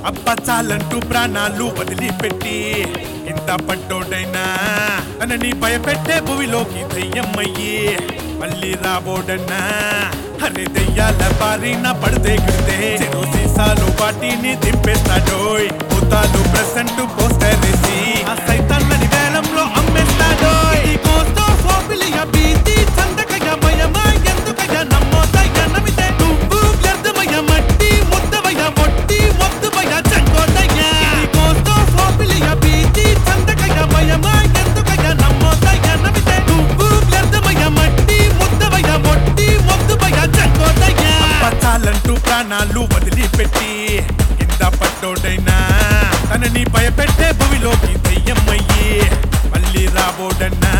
అబ్బ చాలంటూ ప్రాణాలు వదిలిపెట్టి ఇంత పట్టోడైనా తనని భయపెట్టే భూమిలోకి దయ్యమ్మయ్యి మళ్ళీ రాబోడన్నా అరే దెయ్యాల బారిన పడితే గిడితే చెరు సీసాలు వాటిని దింపేస్తాడోయ్ భూతాలు ప్రెసెంట్ పోస్టర్ వేసి ఆ సైతాన్లని వేలంలో అమ్మేస్తాడోయ్ ఈ కోస్తో ఫోబిలియ భీతి చందకయ భయమా ఎందుకయ నమ్మోదయ నమితే నువ్వు వ్యర్థమయ మట్టి ముద్దవయ మొట్టి మొద్దువయ చంకోదయ ఈ కోస్తో ఫోబిలియ భీతి చందకయ భయమా ఎందుకయ నమ్మోదయ నమితే నువ్వు వ్యర్థమయ మట్టి ముద్దవయ మొట్టి మొద్దువయ చంకోదయ చాలంటూ ప్రాణాలు వదిలిపెట్టి కింద పట్టోడైనా తనని భయపెట్టే భూమిలోకి దయ్యమ్మయ్యి మళ్ళీ రాబోడన్నా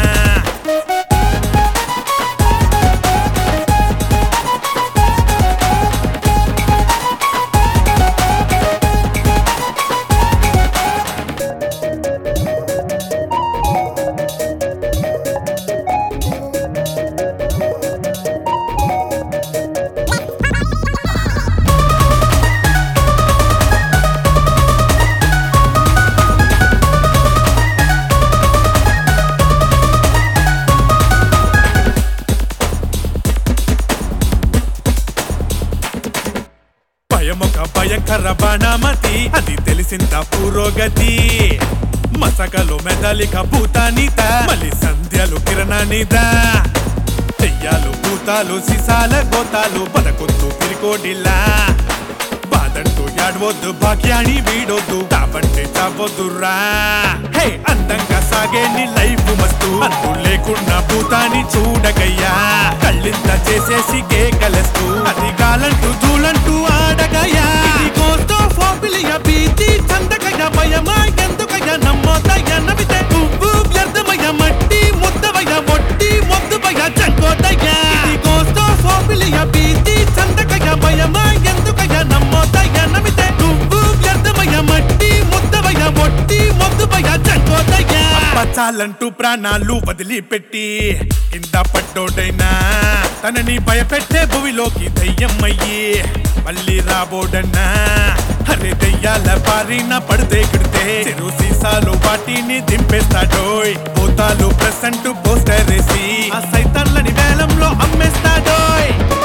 భయమొక భయంకర బాణమతి అది తెలిసింత పురోగతి మసకలు మెదలిక భూతానిత మళ్ళీ సంధ్యలు కిరణానిద దెయ్యాలు భూతాలు సిసాల గోతాలు పదకొద్దు పిరికోడిలా బాదంటూ యాడవద్దు భాగ్యాన్ని వీడొద్దు తాపంటే చావద్దురా హే అందంగా సాగే నీ లైఫ్ మస్తు అంతు లేకుండా భూతాన్ని చూడగయ్యా కళ్ళింత చేసేసి కేకలేస్తూ అది కాలంటూ దూలంటూ ఆడగయ్యా ఇది కోస్తో ఫోబిలియ భీతి చందకయ్య భయమా ఎందుకయ్య నమ్మోదయ్య నవితే నువ్వు వ్యర్థమయ్య మట్టి ముద్దవయ్య మొట్టి మొద్దువయ్య చంకోదయ్య ఇది కోస్తో ఫోబిలియ భీతి చందకయ్య భయమా ఎందుకయ్య నమ్మోదయ్య నవితే నువ్వు వ్యర్థమయ్య మట్టి ముద్దవయ్య మొట్టి మొద్దువయ్య చంకోదయ్య చాలంటూ ప్రాణాలు వదిలిపెట్టి కింద పట్టోడైనా తనని భయపెట్టే భూమిలోకి దయ్యమ్మయ్యి మళ్ళీ రాబోడన్నా అరే దయ్యాల బారిన పడితే గిడితే చెరు సీసాలు వాటిని దింపేస్తాడోయ్ భూతాలు ప్రెసెంట్ పోస్టర్ వేసి ఆ సైతాన్లని వేలంలో అమ్మేస్తాడోయ్